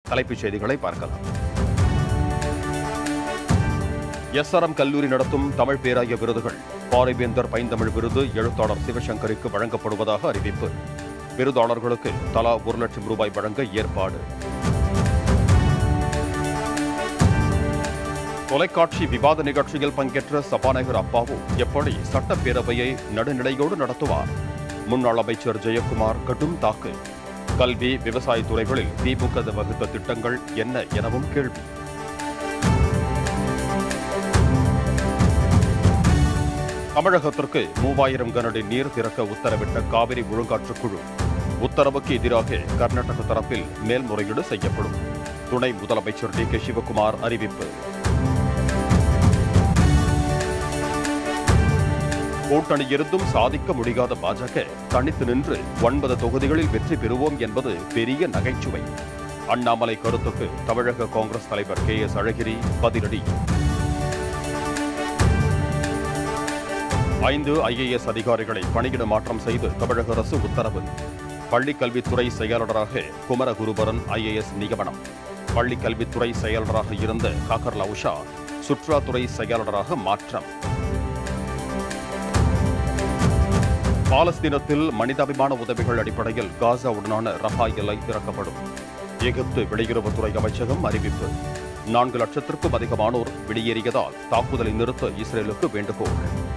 தலைப்புச் செய்திகளை பார்க்கலாம் எஸ்ஆர்எம் கல்லூரி நடத்தும் தமிழ் பேராய விருதுகள் பாரிவேந்தர் பைந்தமிழ் விருது எழுத்தாளர் சிவசங்கருக்கு வழங்கப்படுவதாக அறிவிப்பு விருதாளர்களுக்கு தலா ஒரு லட்சம் ரூபாய் வழங்க ஏற்பாடு தொலைக்காட்சி விவாத நிகழ்ச்சியில் பங்கேற்ற சபாநாயகர் அப்பாவு எப்படி சட்டப்பேரவையை நடுநிலையோடு நடத்துவார் முன்னாள் அமைச்சர் ஜெயக்குமார் கடும் தாக்கு கல்வி விவசாய துறைகளில் திமுக வகுத்த திட்டங்கள் என்ன எனவும் கேள்வி தமிழகத்திற்கு மூவாயிரம் கனஅடி நீர் திறக்க உத்தரவிட்ட காவிரி ஒழுங்காற்றுக் குழு உத்தரவுக்கு எதிராக கர்நாடக தரப்பில் மேல்முறையீடு செய்யப்படும் துணை முதலமைச்சர் டி கே சிவகுமார் அறிவிப்பு கூட்டணி இருந்தும் சாதிக்க முடியாத பாஜக தனித்து நின்று ஒன்பது தொகுதிகளில் வெற்றி பெறுவோம் என்பது பெரிய நகைச்சுவை அண்ணாமலை கருத்துக்கு தமிழக காங்கிரஸ் தலைவர் கே எஸ் அழகிரி பதிலடி ஐந்து ஐஏஎஸ் அதிகாரிகளை பணியிட மாற்றம் செய்து தமிழக அரசு உத்தரவு பள்ளிக் கல்வித்துறை செயலாளராக குமரகுருபரன் ஐஏஎஸ் நியமனம் பள்ளிக் கல்வித்துறை செயலாளராக இருந்த காக்கர் லவுஷா சுற்றுலாத்துறை செயலாளராக மாற்றம் பாலஸ்தீனத்தில் மனிதாபிமான உதவிகள் அடிப்படையில் காசாவுடனான ரஃபா எல்லை திறக்கப்படும் எகிப்து வெளியுறவுத்துறை அமைச்சகம் அறிவிப்பு நான்கு லட்சத்திற்கும் அதிகமானோர் வெளியேறியதால் தாக்குதலை நிறுத்த இஸ்ரேலுக்கு வேண்டுகோள்